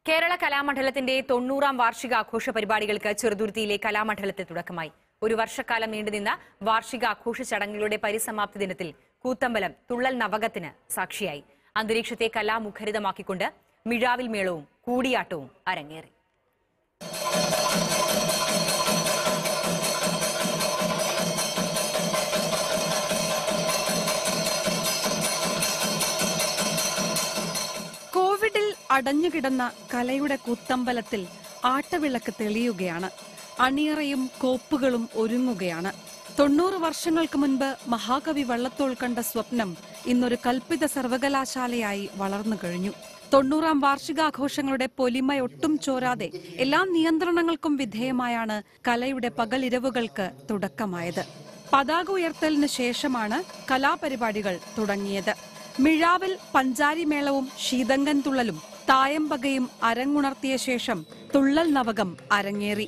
കേരള കലാമണ്ഡലത്തിന്റെ തൊണ്ണൂറാം വാർഷികാഘോഷ പരിപാടികൾക്ക് ചെറുതുരുത്തിയിലെ കലാമണ്ഡലത്തിൽ തുടക്കമായി ഒരു വർഷക്കാലം നീണ്ടുനിന്ന വാർഷികാഘോഷ ചടങ്ങുകളുടെ പരിസമാപ്തി ദിനത്തിൽ കൂത്തമ്പലം തുള്ളൽ നവകത്തിന് സാക്ഷിയായി അന്തരീക്ഷത്തെ കലാമുഖരിതമാക്കിക്കൊണ്ട് മിഴാവിൽ മേളവും കൂടിയാട്ടവും അരങ്ങേറി കോവിഡിൽ അടഞ്ഞുകിടന്ന കലയുടെ കൂത്തമ്പലത്തിൽ ആട്ടവിളക്ക് തെളിയുകയാണ് അണിയറയും കോപ്പുകളും ഒരുങ്ങുകയാണ് തൊണ്ണൂറ് വർഷങ്ങൾക്ക് മുൻപ് മഹാകവി വള്ളത്തോൾ കണ്ട സ്വപ്നം ഇന്നൊരു കൽപ്പിത സർവകലാശാലയായി വളർന്നു കഴിഞ്ഞു തൊണ്ണൂറാം വാർഷികാഘോഷങ്ങളുടെ പൊലിമയൊട്ടും ചോരാതെ എല്ലാ നിയന്ത്രണങ്ങൾക്കും വിധേയമായാണ് കലയുടെ പകലിരവുകൾക്ക് തുടക്കമായത് പതാക ഉയർത്തലിന് ശേഷമാണ് കലാപരിപാടികൾ തുടങ്ങിയത് മിഴാവിൽ പഞ്ചാരി മേളവും ശീതങ്കൻ തുള്ളലും തായമ്പകയും അരങ്ങുണർത്തിയ ശേഷം തുള്ളൽ നവകം അരങ്ങേറി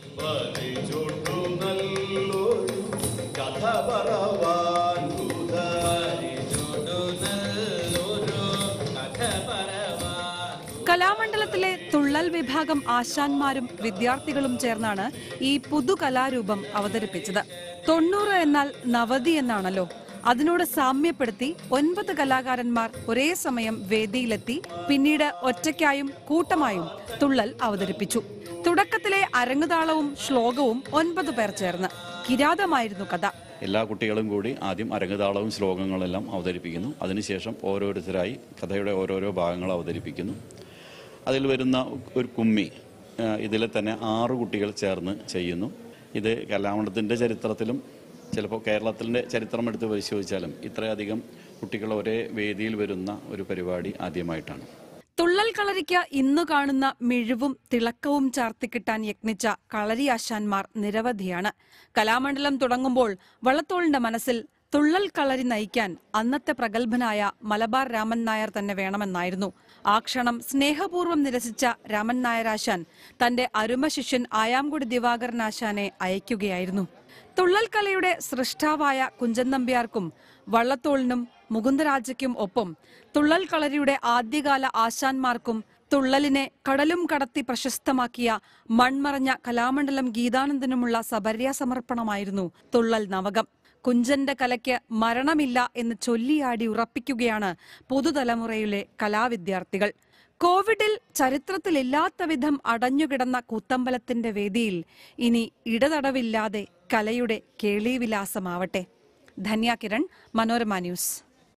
കഥ പറവാൻ കലാമണ്ഡലത്തിലെ തുള്ളൽ വിഭാഗം ആശാന്മാരും വിദ്യാർത്ഥികളും ചേർന്നാണ് ഈ പുതുകലാരൂപം അവതരിപ്പിച്ചത് തൊണ്ണൂറ് എന്നാൽ നവതി എന്നാണല്ലോ അതിനോട് സാമ്യപ്പെടുത്തി ഒൻപത് കലാകാരന്മാർ ഒരേ സമയം വേദിയിലെത്തി പിന്നീട് ഒറ്റയ്ക്കായും കൂട്ടമായും തുള്ളൽ അവതരിപ്പിച്ചു തുടക്കത്തിലെ അരങ്ങുതാളവും ശ്ലോകവും ഒൻപത് പേർ ചേർന്ന് കിരാതമായിരുന്നു കഥ എല്ലാ കുട്ടികളും കൂടി ആദ്യം അരങ്ങുതാളവും ശ്ലോകങ്ങളെല്ലാം അവതരിപ്പിക്കുന്നു അതിനുശേഷം ഓരോരുത്തരായി കഥയുടെ ഓരോരോ ഭാഗങ്ങൾ അവതരിപ്പിക്കുന്നു അതിൽ വരുന്ന ഒരു കുമ്മി ആ, ഇതിലെ തന്നെ ആറ് കുട്ടികൾ ചേർന്ന് ചെയ്യുന്നു ഇത് കലാമണ്ഡലത്തിൻ്റെ ചരിത്രത്തിലും ചിലപ്പോൾ കേരളത്തിൻ്റെ ചരിത്രം എടുത്ത് പരിശോധിച്ചാലും ഇത്രയധികം കുട്ടികൾ ഒരേ വേദിയിൽ വരുന്ന ഒരു പരിപാടി ആദ്യമായിട്ടാണ് തുള്ളൽ കളരിക്ക് ഇന്നു കാണുന്ന മിഴിവും തിളക്കവും ചാർത്തിക്കിട്ടാൻ യത്നിച്ച കളരി ആശാന്മാർ നിരവധിയാണ് കലാമണ്ഡലം തുടങ്ങുമ്പോൾ വള്ളത്തോളിന്റെ മനസ്സിൽ തുള്ളൽ കളരി നയിക്കാൻ അന്നത്തെ പ്രഗത്ഭനായ മലബാർ രാമൻ നായർ തന്നെ വേണമെന്നായിരുന്നു ആ ക്ഷണം സ്നേഹപൂർവ്വം നിരസിച്ച രാമൻ നായരാശാൻ തന്റെ അരുമ ശിഷ്യൻ ആയാംകുടി ദിവാകരൻ ആശാനെ അയക്കുകയായിരുന്നു തുള്ളൽ കലയുടെ സൃഷ്ടാവായ കുഞ്ചൻ നമ്പ്യാർക്കും വള്ളത്തോളിനും മുകുന്ദരാജയ്ക്കും ഒപ്പം തുള്ളൽ കളരിയുടെ ആദ്യകാല ആശാന്മാർക്കും തുള്ളലിനെ കടലും കടത്തി പ്രശസ്തമാക്കിയ മൺമറഞ്ഞ കലാമണ്ഡലം ഗീതാനന്ദനുമുള്ള സബര്യ സമർപ്പണമായിരുന്നു തുള്ളൽ നവകം കുഞ്ചന്റെ കലയ്ക്ക് മരണമില്ല എന്ന് ചൊല്ലിയാടി ഉറപ്പിക്കുകയാണ് പുതുതലമുറയിലെ കലാവിദ്യാർത്ഥികൾ കോവിഡിൽ ചരിത്രത്തിലില്ലാത്ത വിധം അടഞ്ഞുകിടന്ന കൂത്തമ്പലത്തിന്റെ വേദിയിൽ ഇനി ഇടതടവില്ലാതെ കലയുടെ കേളീവിലാസമാവട്ടെ ധന്യ കിരൺ മനോരമ ന്യൂസ്